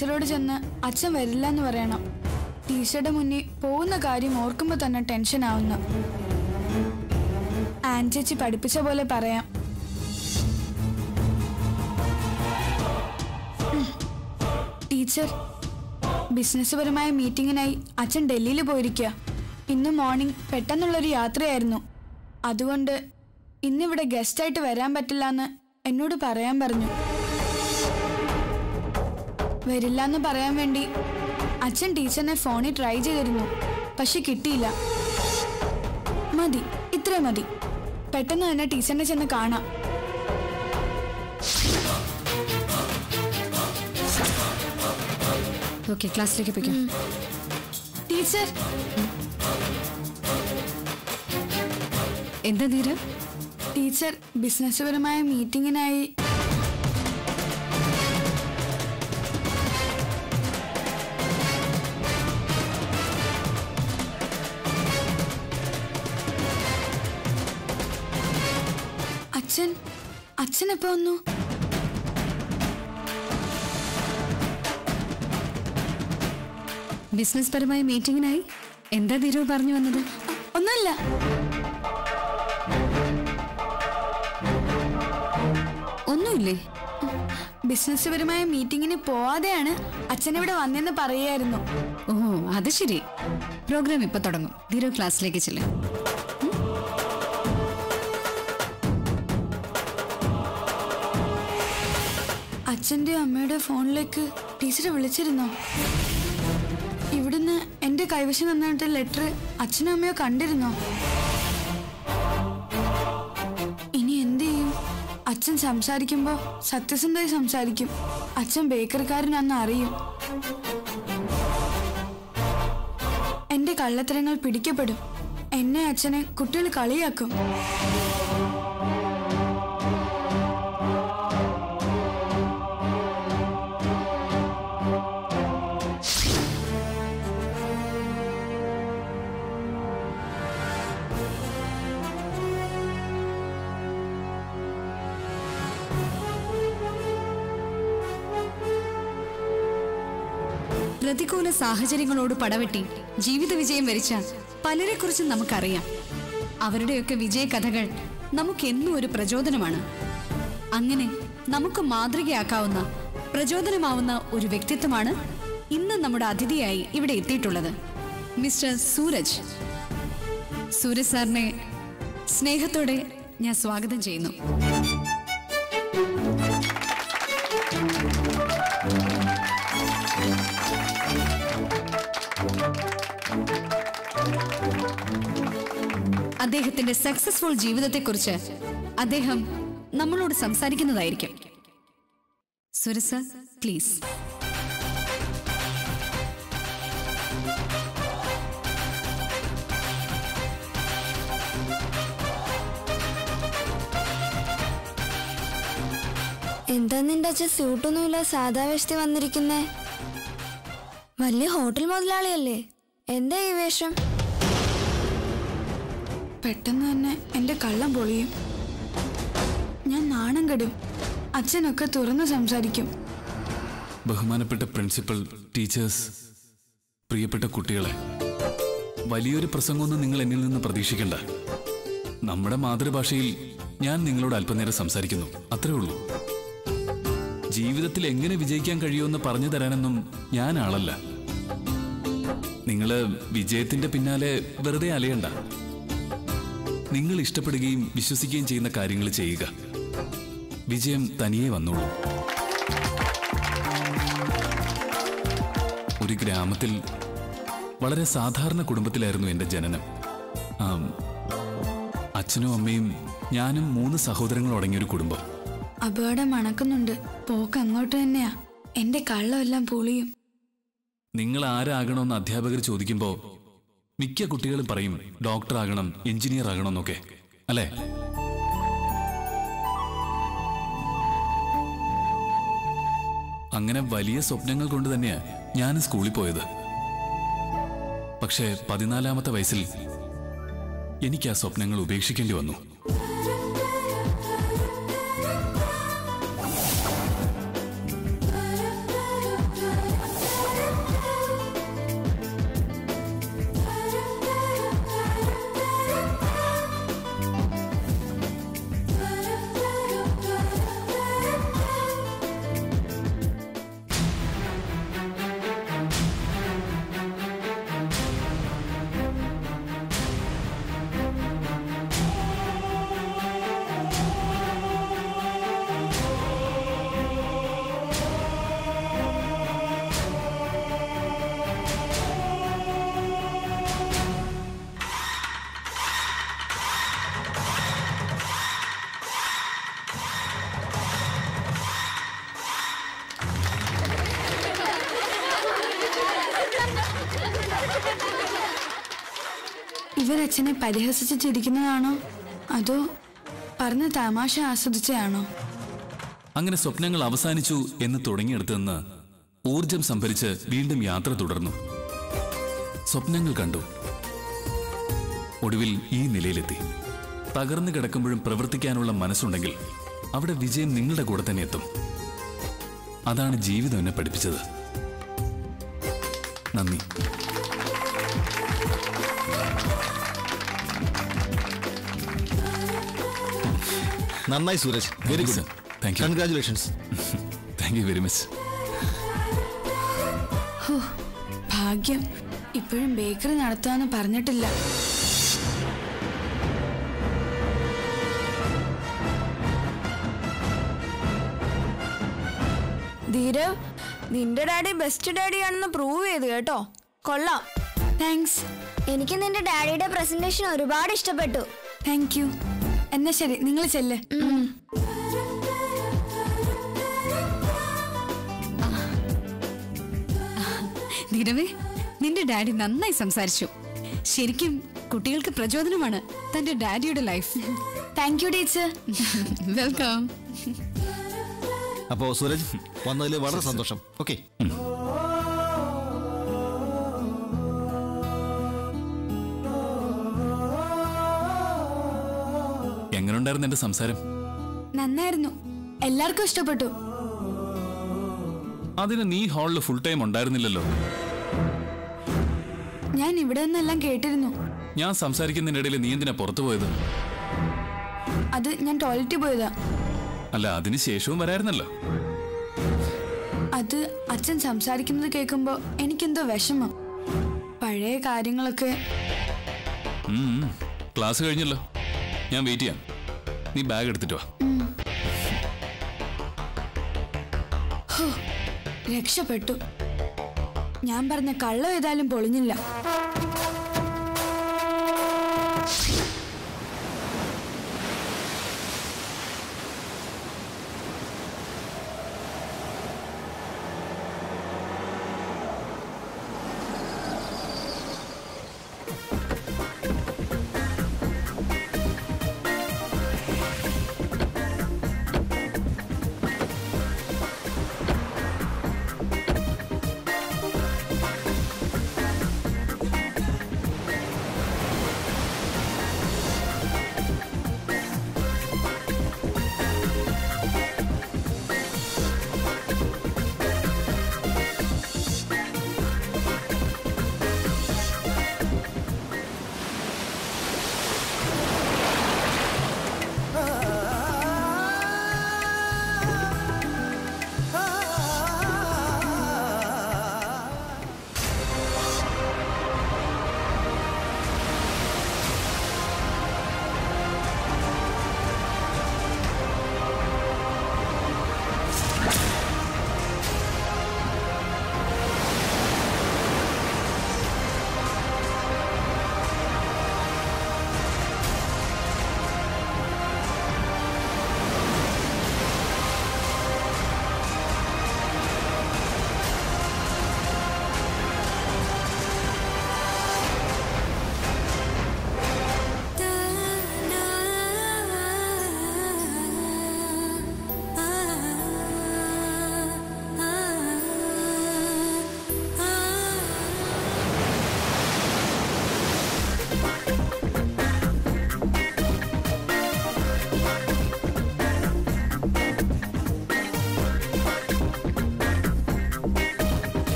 ടീച്ചറോട് ചെന്ന് അച്ഛൻ വരില്ല എന്ന് പറയണം ടീച്ചറുടെ മുന്നിൽ പോകുന്ന കാര്യം ഓർക്കുമ്പോൾ തന്നെ ടെൻഷൻ ആവുന്നു ആൻ ചേച്ചി പഠിപ്പിച്ച പോലെ പറയാം ഉം. ടീച്ചർ ബിസിനസ് പരമായ മീറ്റിങ്ങിനായി അച്ഛൻ ഡൽഹിയിൽ പോയിരിക്കുക ഇന്ന് മോർണിംഗ് പെട്ടെന്നുള്ളൊരു യാത്രയായിരുന്നു അതുകൊണ്ട് ഇന്നിവിടെ ഗസ്റ്റായിട്ട് വരാൻ പറ്റില്ല എന്ന് എന്നോട് പറയാൻ പറഞ്ഞു വരില്ല എന്ന് പറയാൻ വേണ്ടി അച്ഛൻ ടീച്ചറിനെ ഫോണിൽ ട്രൈ ചെയ്തിരുന്നു പക്ഷെ കിട്ടിയില്ല മതി ഇത്രേ മതി പെട്ടെന്ന് തന്നെ ടീച്ചറിനെ ചെന്ന് കാണാം ഓക്കെ ക്ലാസ്സിലേക്ക് പോയിക്കോ ടീച്ചർ എന്താ ധീര ടീച്ചർ ബിസിനസ് പരമായ മീറ്റിങ്ങിനായി അച്ഛൻ അച്ഛൻ എപ്പോ വന്നു ബിസിനസ് പരമായ മീറ്റിംഗിനായി എന്താ ധീരവ് പറഞ്ഞു വന്നത് ഒന്നുമില്ല ഒന്നുമില്ലേ ബിസിനസ് പരമായ മീറ്റിങ്ങിന് പോവാതെയാണ് അച്ഛൻ ഇവിടെ വന്നെന്ന് പറയായിരുന്നു ഓ അത് ശരി പ്രോഗ്രാം ഇപ്പൊ തുടങ്ങും ധീരവ് ക്ലാസ്സിലേക്ക് ചെല്ലും അച്ഛന്റെ അമ്മയുടെ ഫോണിലേക്ക് ടീച്ചറെ വിളിച്ചിരുന്നോ ഇവിടുന്ന് എന്റെ കൈവശം തന്നിട്ട് ലെറ്റർ അച്ഛനും അമ്മയോ കണ്ടിരുന്നോ ഇനി എന്ത് ചെയ്യും അച്ഛൻ സംസാരിക്കുമ്പോ സത്യസന്ധമായി സംസാരിക്കും അച്ഛൻ ബേക്കറിക്കാരനാന്ന് അറിയും എന്റെ കള്ളത്തരങ്ങൾ പിടിക്കപ്പെടും എന്നെ അച്ഛനെ കുട്ടികൾ കളിയാക്കും പ്രതികൂല സാഹചര്യങ്ങളോട് പടവെട്ടി ജീവിത വിജയം വരിച്ച പലരെക്കുറിച്ചും നമുക്കറിയാം അവരുടെയൊക്കെ വിജയകഥകൾ നമുക്കെന്നും ഒരു പ്രചോദനമാണ് അങ്ങനെ നമുക്ക് മാതൃകയാക്കാവുന്ന പ്രചോദനമാവുന്ന ഒരു വ്യക്തിത്വമാണ് ഇന്ന് നമ്മുടെ അതിഥിയായി ഇവിടെ എത്തിയിട്ടുള്ളത് മിസ്റ്റർ സൂരജ് സൂരജ് സാറിനെ സ്നേഹത്തോടെ ഞാൻ സ്വാഗതം ചെയ്യുന്നു അദ്ദേഹത്തിന്റെ സക്സസ്ഫുൾ ജീവിതത്തെക്കുറിച്ച് അദ്ദേഹം നമ്മളോട് സംസാരിക്കുന്നതായിരിക്കും സുരസ പ്ലീസ് എന്താ നിന്റെ അച്ഛൻ സ്യൂട്ടൊന്നുമില്ല സാധാ വേഷത്തിൽ വന്നിരിക്കുന്നേ വലിയ ഹോട്ടൽ മുതലാളിയല്ലേ എന്താ ഈ വേഷം പെട്ടെന്ന് തന്നെ എന്റെ കള്ളം പൊളിയും ഞാൻ നാണം കെടും അച്ഛനൊക്കെ തുറന്നു സംസാരിക്കും ബഹുമാനപ്പെട്ട പ്രിൻസിപ്പൽ ടീച്ചേഴ്സ് പ്രിയപ്പെട്ട കുട്ടികളെ വലിയൊരു പ്രസംഗമൊന്നും നിങ്ങൾ എന്നിൽ നിന്ന് പ്രതീക്ഷിക്കണ്ട നമ്മുടെ മാതൃഭാഷയിൽ ഞാൻ നിങ്ങളോട് അല്പനേരം സംസാരിക്കുന്നു അത്രേ ഉള്ളൂ ജീവിതത്തിൽ എങ്ങനെ വിജയിക്കാൻ കഴിയുമെന്ന് പറഞ്ഞു തരാനൊന്നും ഞാൻ ആളല്ല നിങ്ങള് വിജയത്തിന്റെ പിന്നാലെ വെറുതെ അലയണ്ട നിങ്ങൾ ഇഷ്ടപ്പെടുകയും വിശ്വസിക്കുകയും ചെയ്യുന്ന കാര്യങ്ങൾ ചെയ്യുക വിജയം തനിയെ വന്നോളൂ ഒരു ഗ്രാമത്തിൽ വളരെ സാധാരണ കുടുംബത്തിലായിരുന്നു എൻ്റെ ജനനം ആം, അച്ഛനും അമ്മയും ഞാനും മൂന്ന് സഹോദരങ്ങളും അടങ്ങിയൊരു കുടുംബം അപകടം മണക്കുന്നുണ്ട് പോക്ക് അങ്ങോട്ട് തന്നെയാ എന്റെ കള്ളമെല്ലാം പൊളിയും നിങ്ങൾ ആരാകണമെന്ന് അധ്യാപകർ ചോദിക്കുമ്പോൾ മിക്ക കുട്ടികളും പറയും ഡോക്ടർ ആകണം എഞ്ചിനീയർ ആകണം എന്നൊക്കെ അല്ലേ അങ്ങനെ വലിയ സ്വപ്നങ്ങൾ കൊണ്ട് തന്നെയാ ഞാൻ സ്കൂളിൽ പോയത് പക്ഷേ പതിനാലാമത്തെ വയസ്സിൽ എനിക്ക് ആ സ്വപ്നങ്ങൾ ഉപേക്ഷിക്കേണ്ടി വന്നു ഇവരച്ഛനെ പരിഹസിച്ച് ചിരിക്കുന്നതാണോ അതോ പറഞ്ഞ തമാശ ആസ്വദിച്ചതാണോ അങ്ങനെ സ്വപ്നങ്ങൾ അവസാനിച്ചു എന്ന് തുടങ്ങിയെടുത്തു നിന്ന് ഊർജം സംഭരിച്ച് വീണ്ടും യാത്ര തുടർന്നു സ്വപ്നങ്ങൾ കണ്ടു ഒടുവിൽ ഈ നിലയിലെത്തി തകർന്നു കിടക്കുമ്പോഴും പ്രവർത്തിക്കാനുള്ള മനസ്സുണ്ടെങ്കിൽ അവിടെ വിജയം നിങ്ങളുടെ കൂടെ തന്നെ എത്തും അതാണ് ജീവിതം എന്നെ പഠിപ്പിച്ചത് നന്ദി നന്നായി Suraj very good thank you congratulations thank you very much ഭാഗ്യം ഇപ്പോഴും ബേക്കറി നടത്താന്ന് പറഞ്ഞിട്ടില്ല ധീരവ് നിന്റെ ഡാഡി ബെസ്റ്റ് ഡാഡി ആണെന്ന് പ്രൂവ് ചെയ്തു കേട്ടോ കൊള്ളാം താങ്ക്സ് എനിക്ക് നിന്റെ ഡാഡിയുടെ പ്രസന്റേഷൻ ഒരുപാട് ഇഷ്ടപ്പെട്ടു താങ്ക് യു എന്നാ ശരി നിങ്ങൾ ചെല്ല് ധീരവേ നിന്റെ ഡാഡി നന്നായി സംസാരിച്ചു ശരിക്കും കുട്ടികൾക്ക് പ്രചോദനമാണ് തന്റെ ഡാഡിയുടെ life thank you teacher welcome അപ്പോ സൂരജ് വന്നതിൽ വളരെ സന്തോഷം ഓക്കെ എങ്ങനെയുണ്ടായിരുന്നു എന്റെ സംസാരം നന്നായിരുന്നു എല്ലാവർക്കും ഇഷ്ടപ്പെട്ടു അതിന് നീ ഹാളിൽ ഫുൾ ടൈം ഉണ്ടായിരുന്നില്ലല്ലോ ഞാൻ ഇവിടെ നിന്നെല്ലാം കേട്ടിരുന്നു ഞാൻ സംസാരിക്കുന്നതിനിടയിൽ നീ എന്തിനാ പുറത്തു പോയത് അത് ഞാൻ ടോയ്ലറ്റിൽ പോയതാ അല്ല അതിന് ശേഷവും വരായിരുന്നല്ലോ അത് അച്ഛൻ സംസാരിക്കുന്നത് കേൾക്കുമ്പോൾ എനിക്കെന്തോ വിഷമം പഴയ കാര്യങ്ങളൊക്കെ ഉം, ഉം. ക്ലാസ് കഴിഞ്ഞല്ലോ ഞാൻ വെയിറ്റ് ചെയ്യാം നീ ബാഗ് എടുത്തിട്ട് വാ രക്ഷപ്പെട്ടു ഞാൻ പറഞ്ഞ കള്ളം ഏതായാലും പൊളിഞ്ഞില്ല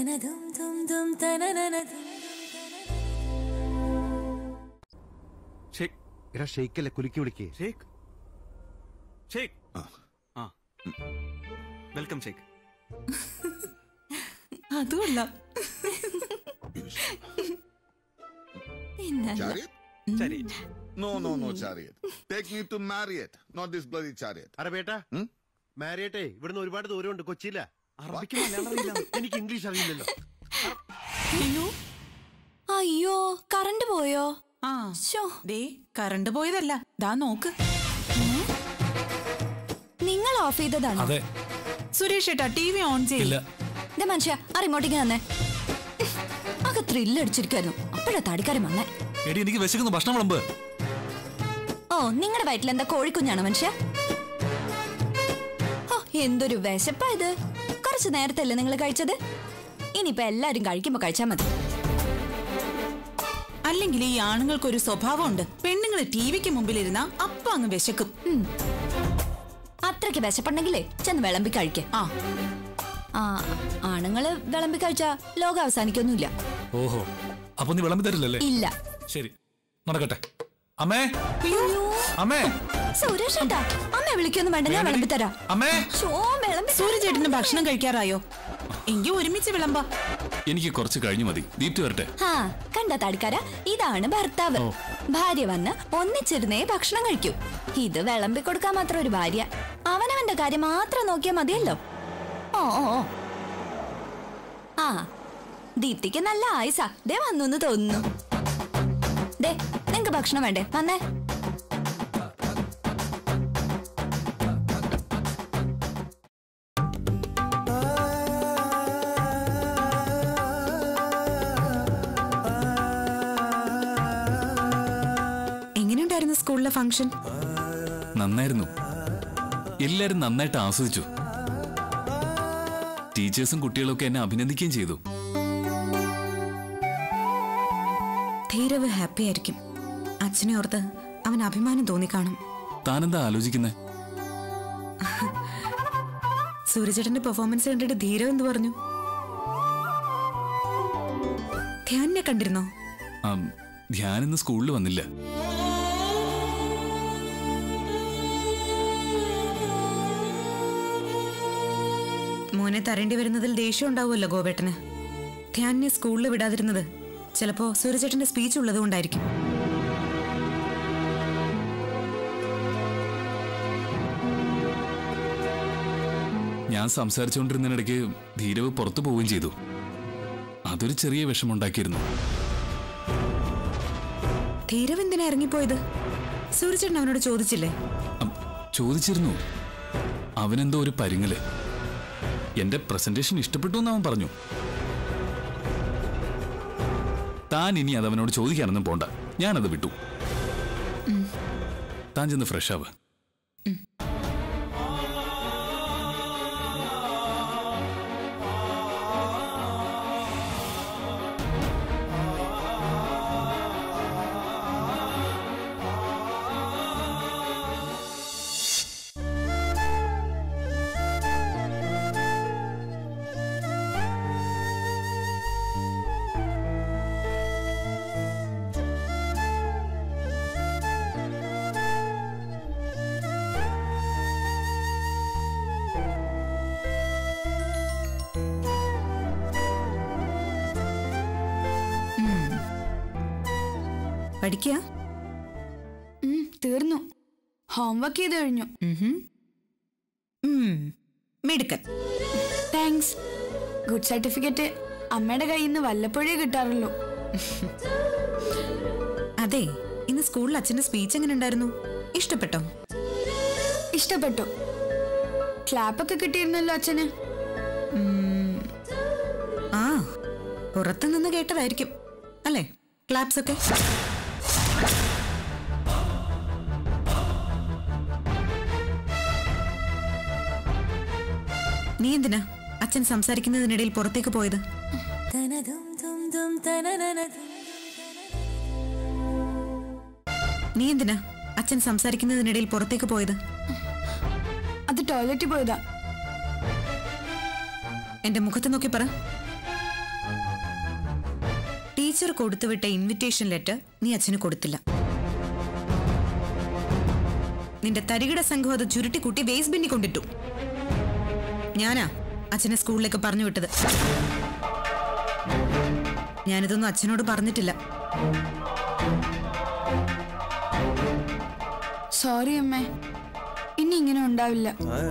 ഷേക്ക് എടാ ഷേക്കല്ലേ കുലുക്കി വിളിക്കേ ഷേക്ക് ഷേക്ക് ആ വെൽക്കം ഷേക്ക് അതുമല്ല Chariot? ശരി No, no, no chariot. Take me to Marriott, not this bloody chariot. അറ ബേട്ടാ ഉം? മാരിയട്ടെ ഇവിടുന്ന് ഒരുപാട് ദൂരമുണ്ട് കൊച്ചിയില്ല അറബിക്ക് മലയാളം അറിയില്ല എനിക്ക് ഇംഗ്ലീഷ് അറിയില്ലല്ലോ അയ്യോ കറണ്ട് പോയോ ആ ശോ, ദേ കറണ്ട് പോയതല്ല ദാ നോക്ക് നിങ്ങൾ ഓഫ് ചെയ്തതാണ് അതെ സുരേഷ് ഏട്ടാ ടി വി ഓൺ ഇല്ല ചെയ്യില്ല ഇതേ മനുഷ്യ ആ റിമോട്ടിങ് തന്നെ ആകെ ത്രില്ല് അടിച്ചിരിക്കായിരുന്നു അപ്പോഴാ താടിക്കാരൻ വന്നേ എടി എനിക്ക് വിശക്കുന്നു ഭക്ഷണം വിളമ്പ് ഓ നിങ്ങളുടെ വയറ്റിൽ എന്താ കോഴിക്കുഞ്ഞാണോ മനുഷ്യ ഓ എന്തൊരു വിശപ്പാ ഇത് കുറച്ച് നേരത്തല്ലേ നിങ്ങൾ കഴിച്ചത് ഇനിയിപ്പോ എല്ലാരും കഴിക്കുമ്പോ കഴിച്ചാ മതി അല്ലെങ്കിൽ ഈ ആണുങ്ങൾക്കൊരു സ്വഭാവമുണ്ട് പെണ്ണുങ്ങൾ ടി വിക്ക് മുമ്പിലിരുന്ന അപ്പ അങ്ങ് വിശക്കും അത്രയ്ക്ക് വിശപ്പുണ്ടെങ്കിലേ ചെന്ന് വിളമ്പി കഴിക്കേ ആ ആ ആണുങ്ങള് വിളമ്പി കഴിച്ചാ ലോകം അവസാനിക്കൊന്നുമില്ല ഓഹോ അപ്പൊ നീ വിളമ്പി തരില്ലല്ലേ ഇല്ല ശരി നടക്കട്ടെ അമ്മേ അമ്മേ സുരേഷ് ഏട്ടാ അമ്മ വിളിക്കൊന്നും വേണ്ട ഞാൻ വിളമ്പി തരാം അമ്മേ ഷോ വിളമ്പി സൂര്യചേട്ടന് ഭക്ഷണം കഴിക്കാറായോ എങ്കിൽ ഒരുമിച്ച് വിളമ്പാ എനിക്ക് കുറച്ച് കഴിഞ്ഞു മതി ദീപ്തി വരട്ടെ ആ കണ്ട താടിക്കാര ഇതാണ് ഭർത്താവ് ഭാര്യ വന്ന് ഒന്നിച്ചിരുന്നേ ഭക്ഷണം കഴിക്കൂ ഇത് വിളമ്പി കൊടുക്കാൻ മാത്രം ഒരു ഭാര്യ അവനവന്റെ കാര്യം മാത്രം നോക്കിയാൽ മതിയല്ലോ ഓ ഓ ഓ. ആ ദീപ്തിക്ക് നല്ല ആയുസാ ദേ വന്നു എന്ന് തോന്നുന്നു ദേ നിങ്ങക്ക് ഭക്ഷണം വേണ്ടേ വന്നേ എങ്ങനെയുണ്ടായിരുന്നു സ്കൂളിലെ ഫംഗ്ഷൻ നന്നായിരുന്നു എല്ലാരും നന്നായിട്ട് ആസ്വദിച്ചു ടീച്ചേഴ്സും കുട്ടികളും ഒക്കെ എന്നെ അഭിനന്ദിക്കുകയും ചെയ്തു ധീരവ് ഹാപ്പി ആയിരിക്കും അച്ഛനെ ഓർത്ത് അവൻ അഭിമാനം തോന്നിക്കാണും താനെന്താ ആലോചിക്കുന്നേ സൂര്യചേട്ടന്റെ പെർഫോമൻസ് കണ്ടിട്ട് ധീരവ് എന്ത് പറഞ്ഞു ധ്യാനിനെ കണ്ടിരുന്നോ ആം, ധ്യാൻ ഇന്ന് സ്കൂളിൽ വന്നില്ല മോനെ തരേണ്ടി വരുന്നതിൽ ദേഷ്യം ഉണ്ടാവുമല്ലോ ഗോപേട്ടന് ധ്യാനിനെ സ്കൂളിൽ വിടാതിരുന്നത് ചിലപ്പോ സൂര്യചേട്ടന്റെ സ്പീച്ച് ഉള്ളത് കൊണ്ടായിരിക്കും ഞാൻ സംസാരിച്ചുകൊണ്ടിരുന്നതിനിടയ്ക്ക് ധീരവ് പുറത്തു പോവുകയും ചെയ്തു അതൊരു ചെറിയ വിഷമുണ്ടാക്കിയിരുന്നു ധീരവ് എന്തിനാ ഇറങ്ങിപ്പോയത് സൂര്യചേട്ടൻ അവനോട് ചോദിച്ചില്ലേ അം, ചോദിച്ചിരുന്നു അവനെന്തോ ഒരു പരിങ്ങല് എന്റെ പ്രസന്റേഷൻ ഇഷ്ടപ്പെട്ടു എന്ന് അവൻ പറഞ്ഞു താൻ ഇനി അത് അവനോട് ചോദിക്കാനൊന്നും പോണ്ട ഞാനത് വിട്ടു താൻ ചെന്ന് ഫ്രഷ് ആവുക പഠിക്കുക ഉം, തീർന്നു ഹോംവർക്ക് ചെയ്ത് കഴിഞ്ഞു മിടുക്കൻ താങ്ക്സ് ഗുഡ് സർട്ടിഫിക്കറ്റ് അമ്മയുടെ കയ്യിൽ നിന്ന് വല്ലപ്പോഴേ കിട്ടാറുള്ളൂ അതെ ഇന്ന് സ്കൂളിൽ അച്ഛന്റെ സ്പീച്ച് എങ്ങനെ ഉണ്ടായിരുന്നു ഇഷ്ടപ്പെട്ടോ ഇഷ്ടപ്പെട്ടു ക്ലാപ്പൊക്കെ കിട്ടിയിരുന്നല്ലോ അച്ഛന് ആ പുറത്തു നിന്ന് കേട്ടതായിരിക്കും അല്ലേ ക്ലാപ്സ് ഒക്കെ നീ എന്തിനാ അച്ഛൻ സംസാരിക്കുന്നതിനിടയിൽ പുറത്തേക്ക് പോയത് നീ എന്തിനാ അച്ഛൻ സംസാരിക്കുന്നതിനിടയിൽ പുറത്തേക്ക് പോയത് അത് ടോയ്ലറ്റിൽ പോയതാ എന്റെ മുഖത്ത് നോക്കി പറ ടീച്ചർ കൊടുത്തുവിട്ട ഇൻവിറ്റേഷൻ ലെറ്റർ നീ അച്ഛന് കൊടുത്തില്ല നിന്റെ തരികിട സംഘം അത് ചുരുട്ടിക്കൂട്ടി വേസ്റ്റ് ബിന്നി കൊണ്ടിട്ടു ഞാനാ അച്ഛനെ സ്കൂളിലേക്ക് പറഞ്ഞു വിട്ടത് ഞാനിതൊന്നും അച്ഛനോട് പറഞ്ഞിട്ടില്ല സോറി അമ്മേ ഇനി ഇങ്ങനെ ഉണ്ടാവില്ല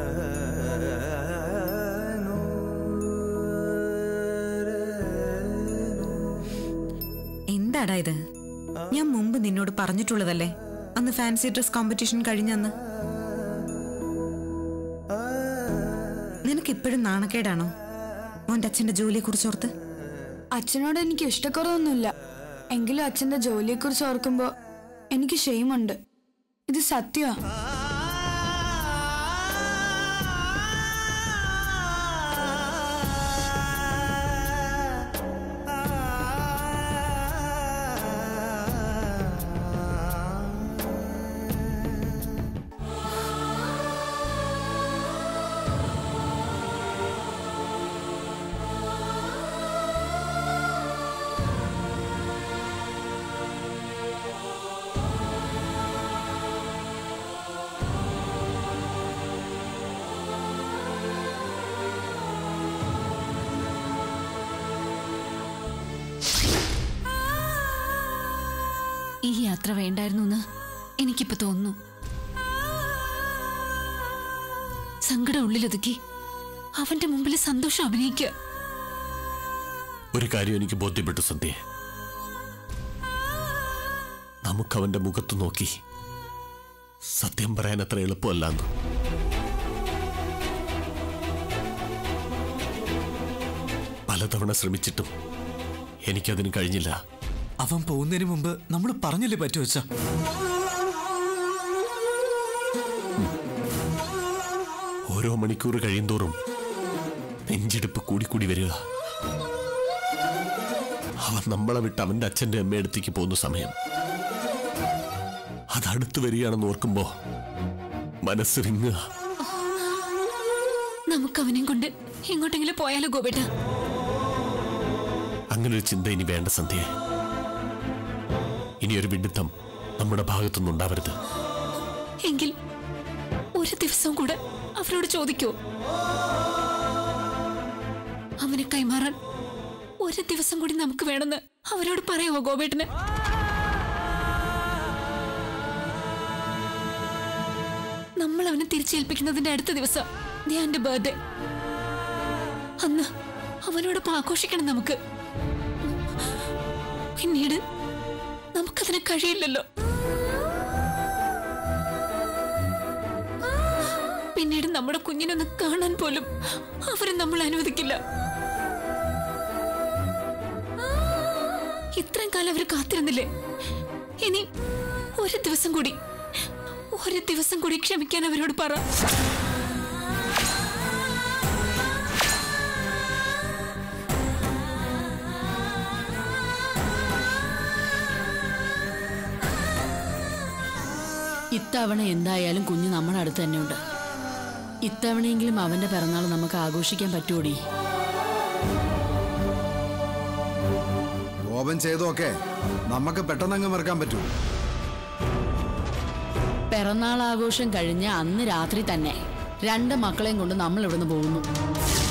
എന്താടാ ഇത് ഞാൻ മുമ്പ് നിന്നോട് പറഞ്ഞിട്ടുള്ളതല്ലേ അന്ന് ഫാൻസി ഡ്രസ് കോമ്പറ്റീഷൻ കഴിഞ്ഞന്ന് നിനക്ക് ഇപ്പോഴും നാണക്കേടാണോ മോന്റെ അച്ഛന്റെ ജോലിയെ കുറിച്ച് ഓർത്ത് അച്ഛനോട് എനിക്ക് ഇഷ്ടക്കുറവൊന്നുമില്ല എങ്കിലും അച്ഛന്റെ ജോലിയെക്കുറിച്ച് ഓർക്കുമ്പോൾ എനിക്ക് ഷെയിമുണ്ട് ഇത് സത്യമാ ഈ യാത്ര വേണ്ടായിരുന്നു എന്ന് എനിക്കിപ്പോ തോന്നുന്നു സങ്കടം ഉള്ളിലൊതുക്കി അവന്റെ മുമ്പിൽ സന്തോഷം അഭിനയിക്കുക ഒരു കാര്യം എനിക്ക് ബോധ്യപ്പെട്ടു സന്ധ്യ നമുക്ക് അവന്റെ മുഖത്ത് നോക്കി സത്യം പറയാൻ അത്ര എളുപ്പമല്ലാന്ന് പലതവണ ശ്രമിച്ചിട്ടും എനിക്കതിന് കഴിഞ്ഞില്ല അവൻ പോകുന്നതിന് മുമ്പ് നമ്മൾ പറഞ്ഞില്ലേ പറ്റു വെച്ച ഓരോ മണിക്കൂർ കഴിയുന്തോറും നെഞ്ചെടുപ്പ് കൂടിക്കൂടി വരിക അവൻ നമ്മളെ വിട്ട് അവന്റെ അച്ഛന്റെ അമ്മയടുത്തേക്ക് പോകുന്ന സമയം അതടുത്ത് വരികയാണെന്ന് ഓർക്കുമ്പോ മനസ്സ് വിങ്ങുക നമുക്ക് അവനെയും കൊണ്ട് എങ്ങോട്ടെങ്കിലും പോയാലോ ഗോപേട്ട അങ്ങനെ ഒരു ചിന്ത ഇനി വേണ്ട സന്ധ്യ ഇനി ഒരു വിഡിത്തം നമ്മുടെ ഭാഗത്തുനിന്ന് ഉണ്ടാവരുത് എങ്കിൽ ഒരു ദിവസം കൂടെ അവരോട് ചോദിക്കോ അവനെ കൈമാറാൻ ഒരു ദിവസം കൂടി നമുക്ക് വേണമെന്ന് അവരോട് പറയാമോ ഗോപേട്ടന് നമ്മൾ അവനെ തിരിച്ചേൽപ്പിക്കുന്നതിന്റെ അടുത്ത ദിവസം ധ്യാന്റെ ബർത്ത്ഡേ അന്ന് അവനോടൊപ്പം ആഘോഷിക്കണം നമുക്ക് പിന്നീട് നമുക്കതിന് കഴിയില്ലല്ലോ പിന്നീട് നമ്മുടെ കുഞ്ഞിനൊന്ന് കാണാൻ പോലും അവര് നമ്മൾ അനുവദിക്കില്ല ഇത്രയും കാലം അവർ കാത്തിരുന്നില്ലേ ഇനി ഒരു ദിവസം കൂടി ഒരു ദിവസം കൂടി ക്ഷമിക്കാൻ അവരോട് പറ ഇത്തവണ എന്തായാലും കുഞ്ഞ് നമ്മുടെ അടുത്ത് തന്നെയുണ്ട് ഇത്തവണയെങ്കിലും അവന്റെ പിറന്നാൾ നമുക്ക് ആഘോഷിക്കാൻ പറ്റൂടി കോപം ചെയ്തൊക്കെ നമുക്ക് പെട്ടെന്നങ്ങ് മറക്കാൻ പറ്റൂ പിറന്നാൾ ആഘോഷം കഴിഞ്ഞ് അന്ന് രാത്രി തന്നെ രണ്ട് മക്കളെയും കൊണ്ട് നമ്മൾ ഇവിടുന്ന് പോകുന്നു